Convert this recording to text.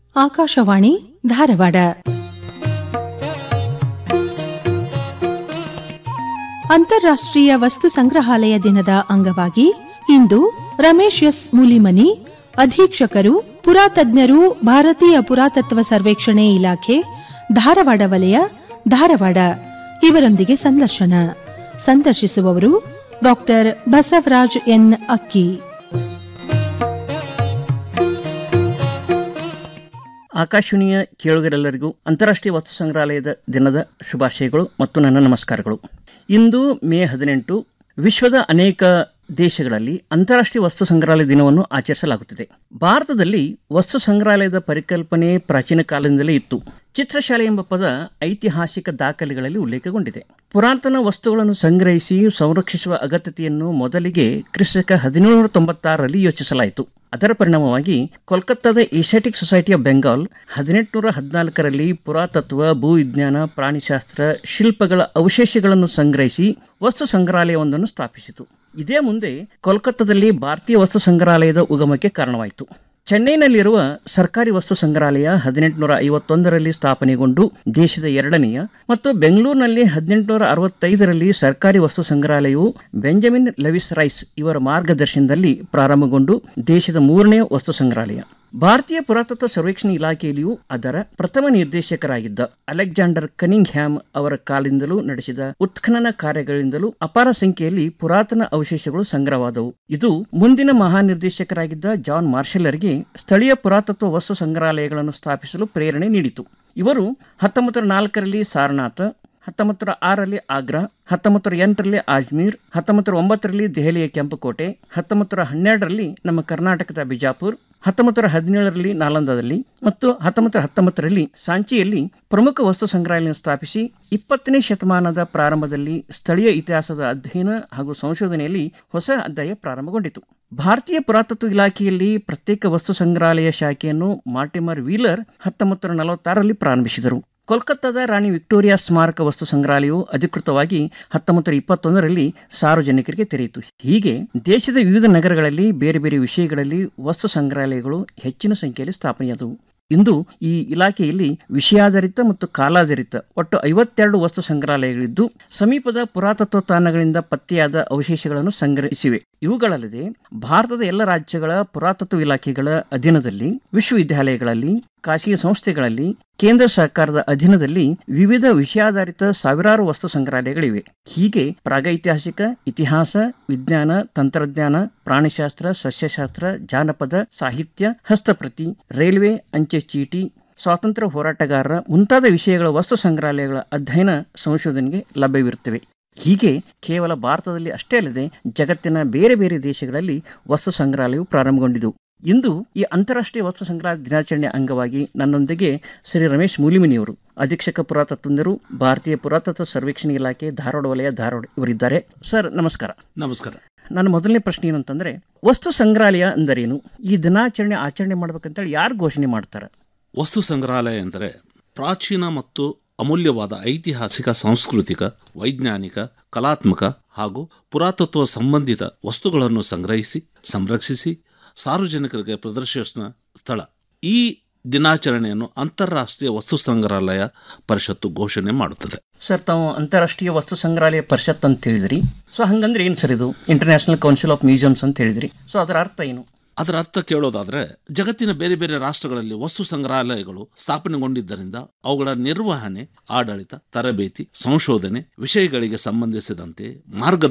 ಆಕಾಶವಾಣಿ ಧಾರವಾಡ ಅಂತಾರಾಷ್ಟ್ರೀಯ ವಸ್ತು ಸಂಗ್ರಹಾಲಯ ದಿನದ ಅಂಗವಾಗಿ ಇಂದು ರಮೇಶ್ ಎಸ್ ಮೂಲಿಮನಿ ಅಧೀಕ್ಷಕರು ಪುರಾತಜ್ಞರು ಭಾರತೀಯ ಪುರಾತತ್ವ ಸರ್ವೇಕ್ಷಣೆ ಇಲಾಖೆ ಧಾರವಾಡ ವಲಯ ಧಾರವಾಡ ಇವರೊಂದಿಗೆ ಸಂದರ್ಶನ ಸಂದರ್ಶಿಸುವವರು ಡಾಕ್ಟರ್ ಬಸವರಾಜ್ ಎನ್ ಅಕ್ಕಿ ಆಕಾಶವಾಣಿಯ ಕೇಳುಗರೆಲ್ಲರಿಗೂ ಅಂತಾರಾಷ್ಟ್ರೀಯ ವಸ್ತು ಸಂಗ್ರಹಾಲಯದ ದಿನದ ಶುಭಾಶಯಗಳು ಮತ್ತು ನನ್ನ ನಮಸ್ಕಾರಗಳು ಇಂದು ಮೇ ಹದಿನೆಂಟು ವಿಶ್ವದ ಅನೇಕ ದೇಶಗಳಲ್ಲಿ ಅಂತಾರಾಷ್ಟ್ರೀಯ ವಸ್ತು ಸಂಗ್ರಹಾಲಯ ದಿನವನ್ನು ಆಚರಿಸಲಾಗುತ್ತಿದೆ ಭಾರತದಲ್ಲಿ ವಸ್ತು ಸಂಗ್ರಹಾಲಯದ ಪರಿಕಲ್ಪನೆ ಪ್ರಾಚೀನ ಕಾಲದಿಂದಲೇ ಇತ್ತು ಚಿತ್ರಶಾಲೆ ಎಂಬ ಪದ ಐತಿಹಾಸಿಕ ದಾಖಲೆಗಳಲ್ಲಿ ಉಲ್ಲೇಖಗೊಂಡಿದೆ ಪುರಾತನ ವಸ್ತುಗಳನ್ನು ಸಂಗ್ರಹಿಸಿ ಸಂರಕ್ಷಿಸುವ ಅಗತ್ಯತೆಯನ್ನು ಮೊದಲಿಗೆ ಕ್ರಿಸ್ತಕ ಹದಿನೇಳುನೂರ ತೊಂಬತ್ತಾರರಲ್ಲಿ ಯೋಚಿಸಲಾಯಿತು ಅದರ ಪರಿಣಾಮವಾಗಿ ಕೋಲ್ಕತ್ತಾದ ಏಷ್ಯಾಟಿಕ್ ಸೊಸೈಟಿ ಆಫ್ ಬೆಂಗಾಲ್ ಹದಿನೆಂಟುನೂರ ಹದಿನಾಲ್ಕರಲ್ಲಿ ಪುರಾತತ್ವ ಭೂವಿಜ್ಞಾನ ಪ್ರಾಣಿಶಾಸ್ತ್ರ ಶಿಲ್ಪಗಳ ಅವಶೇಷಗಳನ್ನು ಸಂಗ್ರಹಿಸಿ ವಸ್ತು ಸಂಗ್ರಹಾಲಯವೊಂದನ್ನು ಸ್ಥಾಪಿಸಿತು ಇದೇ ಮುಂದೆ ಕೋಲ್ಕತ್ತಾದಲ್ಲಿ ಭಾರತೀಯ ವಸ್ತು ಸಂಗ್ರಹಾಲಯದ ಉಗಮಕ್ಕೆ ಕಾರಣವಾಯಿತು ಚೆನ್ನೈನಲ್ಲಿರುವ ಸರ್ಕಾರಿ ವಸ್ತು ಸಂಗ್ರಹಾಲಯ ಹದಿನೆಂಟುನೂರ ಐವತ್ತೊಂದರಲ್ಲಿ ಸ್ಥಾಪನೆಗೊಂಡು ದೇಶದ ಎರಡನೆಯ ಮತ್ತು ಬೆಂಗಳೂರಿನಲ್ಲಿ ಹದಿನೆಂಟುನೂರ ಅರವತ್ತೈದರಲ್ಲಿ ಸರ್ಕಾರಿ ವಸ್ತು ಸಂಗ್ರಹಾಲಯವು ಬೆಂಜಮಿನ್ ಲೆವಿಸ್ ರೈಸ್ ಇವರ ಮಾರ್ಗದರ್ಶನದಲ್ಲಿ ಪ್ರಾರಂಭಗೊಂಡು ದೇಶದ ಮೂರನೇ ವಸ್ತು ಸಂಗ್ರಹಾಲಯ ಭಾರತೀಯ ಪುರಾತತ್ವ ಸರ್ವೇಕ್ಷಣೆ ಇಲಾಖೆಯಲ್ಲಿಯೂ ಅದರ ಪ್ರಥಮ ನಿರ್ದೇಶಕರಾಗಿದ್ದ ಅಲೆಕ್ಸಾಂಡರ್ ಕನಿಂಗ್ ಹ್ಯಾಮ್ ಅವರ ಕಾಲದಿಂದಲೂ ನಡೆಸಿದ ಉತ್ಖನನ ಕಾರ್ಯಗಳಿಂದಲೂ ಅಪಾರ ಸಂಖ್ಯೆಯಲ್ಲಿ ಪುರಾತನ ಅವಶೇಷಗಳು ಸಂಗ್ರಹವಾದವು ಇದು ಮುಂದಿನ ಮಹಾನಿರ್ದೇಶಕರಾಗಿದ್ದ ಜಾನ್ ಮಾರ್ಷಲರಿಗೆ ಸ್ಥಳೀಯ ಪುರಾತತ್ವ ವಸ್ತು ಸಂಗ್ರಹಾಲಯಗಳನ್ನು ಸ್ಥಾಪಿಸಲು ಪ್ರೇರಣೆ ನೀಡಿತು ಇವರು ಹತ್ತೊಂಬತ್ತು ನಾಲ್ಕರಲ್ಲಿ ಸಾರನಾಥ ಹತ್ತೊಂಬತ್ತರ ಆರರಲ್ಲಿ ಆಗ್ರಾ ಹತ್ತೊಂಬತ್ತರ ಎಂಟರಲ್ಲಿ ಅಜ್ಮೀರ್ ಹತ್ತೊಂಬತ್ತರ ಒಂಬತ್ತರಲ್ಲಿ ದೆಹಲಿಯ ಕೆಂಪುಕೋಟೆ ಹತ್ತೊಂಬತ್ತರ ಹನ್ನೆರಡರಲ್ಲಿ ನಮ್ಮ ಕರ್ನಾಟಕದ ಬಿಜಾಪುರ್ ಹತ್ತೊಂಬತ್ತರ ಹದಿನೇಳರಲ್ಲಿ ನಾಲಂದದಲ್ಲಿ ಮತ್ತು ಹತ್ತೊಂಬತ್ತರ ಹತ್ತೊಂಬತ್ತರಲ್ಲಿ ಸಾಂಚಿಯಲ್ಲಿ ಪ್ರಮುಖ ವಸ್ತು ಸಂಗ್ರಹಾಲಯ ಸ್ಥಾಪಿಸಿ ಇಪ್ಪತ್ತನೇ ಶತಮಾನದ ಪ್ರಾರಂಭದಲ್ಲಿ ಸ್ಥಳೀಯ ಇತಿಹಾಸದ ಅಧ್ಯಯನ ಹಾಗೂ ಸಂಶೋಧನೆಯಲ್ಲಿ ಹೊಸ ಅಧ್ಯಾಯ ಪ್ರಾರಂಭಗೊಂಡಿತು ಭಾರತೀಯ ಪುರಾತತ್ವ ಇಲಾಖೆಯಲ್ಲಿ ಪ್ರತ್ಯೇಕ ವಸ್ತು ಸಂಗ್ರಹಾಲಯ ಶಾಖೆಯನ್ನು ಮಾರ್ಟಿಮರ್ ವೀಲರ್ ಹತ್ತೊಂಬತ್ತು ನಲವತ್ತಾರರಲ್ಲಿ ಪ್ರಾರಂಭಿಸಿದರು ಕೋಲ್ಕತ್ತಾದ ರಾಣಿ ವಿಕ್ಟೋರಿಯಾ ಸ್ಮಾರಕ ವಸ್ತು ಸಂಗ್ರಹಾಲಯವು ಅಧಿಕೃತವಾಗಿ ಹತ್ತೊಂಬತ್ತು ಇಪ್ಪತ್ತೊಂದರಲ್ಲಿ ಸಾರ್ವಜನಿಕರಿಗೆ ತೆರೆಯಿತು ಹೀಗೆ ದೇಶದ ವಿವಿಧ ನಗರಗಳಲ್ಲಿ ಬೇರೆ ಬೇರೆ ವಿಷಯಗಳಲ್ಲಿ ವಸ್ತು ಸಂಗ್ರಹಾಲಯಗಳು ಹೆಚ್ಚಿನ ಸಂಖ್ಯೆಯಲ್ಲಿ ಸ್ಥಾಪನೆಯಾದವು ಇಂದು ಈ ಇಲಾಖೆಯಲ್ಲಿ ವಿಷಯಾಧಾರಿತ ಮತ್ತು ಕಾಲಾಧಾರಿತ ಒಟ್ಟು ಐವತ್ತೆರಡು ವಸ್ತು ಸಂಗ್ರಹಾಲಯಗಳಿದ್ದು ಸಮೀಪದ ಪುರಾತತ್ವ ತಾಣಗಳಿಂದ ಪತ್ತೆಯಾದ ಅವಶೇಷಗಳನ್ನು ಸಂಗ್ರಹಿಸಿವೆ ಇವುಗಳಲ್ಲದೆ ಭಾರತದ ಎಲ್ಲ ರಾಜ್ಯಗಳ ಪುರಾತತ್ವ ಇಲಾಖೆಗಳ ಅಧೀನದಲ್ಲಿ ವಿಶ್ವವಿದ್ಯಾಲಯಗಳಲ್ಲಿ ಖಾಸಗಿ ಸಂಸ್ಥೆಗಳಲ್ಲಿ ಕೇಂದ್ರ ಸರ್ಕಾರದ ಅಧೀನದಲ್ಲಿ ವಿವಿಧ ವಿಷಯಾಧಾರಿತ ಸಾವಿರಾರು ವಸ್ತು ಸಂಗ್ರಹಾಲಯಗಳಿವೆ ಹೀಗೆ ಪ್ರಾಗೈತಿಹಾಸಿಕ ಇತಿಹಾಸ ವಿಜ್ಞಾನ ತಂತ್ರಜ್ಞಾನ ಪ್ರಾಣಿಶಾಸ್ತ್ರ ಸಸ್ಯಶಾಸ್ತ್ರ ಜಾನಪದ ಸಾಹಿತ್ಯ ಹಸ್ತಪ್ರತಿ ರೈಲ್ವೆ ಅಂಚೆ ಚೀಟಿ ಸ್ವಾತಂತ್ರ್ಯ ಹೋರಾಟಗಾರರ ಮುಂತಾದ ವಿಷಯಗಳ ವಸ್ತು ಸಂಗ್ರಹಾಲಯಗಳ ಅಧ್ಯಯನ ಸಂಶೋಧನೆಗೆ ಲಭ್ಯವಿರುತ್ತವೆ ಹೀಗೆ ಕೇವಲ ಭಾರತದಲ್ಲಿ ಅಷ್ಟೇ ಅಲ್ಲದೆ ಜಗತ್ತಿನ ಬೇರೆ ಬೇರೆ ದೇಶಗಳಲ್ಲಿ ವಸ್ತು ಸಂಗ್ರಹಾಲಯವು ಪ್ರಾರಂಭಗೊಂಡಿತು ಇಂದು ಈ ಅಂತಾರಾಷ್ಟ್ರೀಯ ವಸ್ತು ಸಂಗ್ರಹ ದಿನಾಚರಣೆ ಅಂಗವಾಗಿ ನನ್ನೊಂದಿಗೆ ಶ್ರೀ ರಮೇಶ್ ಮೂಲಿಮಿನಿಯವರು ಅಧೀಕ್ಷಕ ಪುರಾತತ್ವಜ್ಞರು ಭಾರತೀಯ ಪುರಾತತ್ವ ಸರ್ವೇಕ್ಷಣೆ ಇಲಾಖೆ ಧಾರವಾಡ ವಲಯ ಧಾರವಾಡ ಇವರಿದ್ದಾರೆ ಸರ್ ನಮಸ್ಕಾರ ನಮಸ್ಕಾರ ನನ್ನ ಮೊದಲನೇ ಪ್ರಶ್ನೆ ಏನಂತಂದ್ರೆ ವಸ್ತು ಸಂಗ್ರಹಾಲಯ ಅಂದರೇನು ಈ ದಿನಾಚರಣೆ ಆಚರಣೆ ಮಾಡ್ಬೇಕಂತೇಳಿ ಯಾರು ಘೋಷಣೆ ಮಾಡ್ತಾರೆ ವಸ್ತು ಸಂಗ್ರಹಾಲಯ ಎಂದರೆ ಪ್ರಾಚೀನ ಮತ್ತು ಅಮೂಲ್ಯವಾದ ಐತಿಹಾಸಿಕ ಸಾಂಸ್ಕೃತಿಕ ವೈಜ್ಞಾನಿಕ ಕಲಾತ್ಮಕ ಹಾಗೂ ಪುರಾತತ್ವ ಸಂಬಂಧಿತ ವಸ್ತುಗಳನ್ನು ಸಂಗ್ರಹಿಸಿ ಸಂರಕ್ಷಿಸಿ ಸಾರ್ವಜನಿಕರಿಗೆ ಪ್ರದರ್ಶಿಸಿದ ಸ್ಥಳ ಈ ದಿನಾಚರಣೆಯನ್ನು ಅಂತಾರಾಷ್ಟ್ರೀಯ ವಸ್ತು ಸಂಗ್ರಹಾಲಯ ಪರಿಷತ್ತು ಘೋಷಣೆ ಮಾಡುತ್ತದೆ ಸರ್ ತಾವು ಅಂತಾರಾಷ್ಟ್ರೀಯ ವಸ್ತು ಸಂಗ್ರಹಾಲಯ ಪರಿಷತ್ ಅಂತ ಹೇಳಿದ್ರಿ ಸೊ ಹಂಗಂದ್ರೆ ಏನು ಸರ್ ಇದು ಇಂಟರ್ನ್ಯಾಷನಲ್ ಕೌನ್ಸಿಲ್ ಆಫ್ ಮ್ಯೂಸಿಯಮ್ಸ್ ಅಂತ ಹೇಳಿದ್ರಿ ಸೊ ಅದರ ಅರ್ಥ ಏನು ಅದರ ಅರ್ಥ ಕೇಳೋದಾದ್ರೆ ಜಗತ್ತಿನ ಬೇರೆ ಬೇರೆ ರಾಷ್ಟ್ರಗಳಲ್ಲಿ ವಸ್ತು ಸಂಗ್ರಹಾಲಯಗಳು ಸ್ಥಾಪನೆಗೊಂಡಿದ್ದರಿಂದ ಅವುಗಳ ನಿರ್ವಹಣೆ ಆಡಳಿತ ತರಬೇತಿ ಸಂಶೋಧನೆ ವಿಷಯಗಳಿಗೆ ಸಂಬಂಧಿಸಿದಂತೆ ಮಾರ್ಗ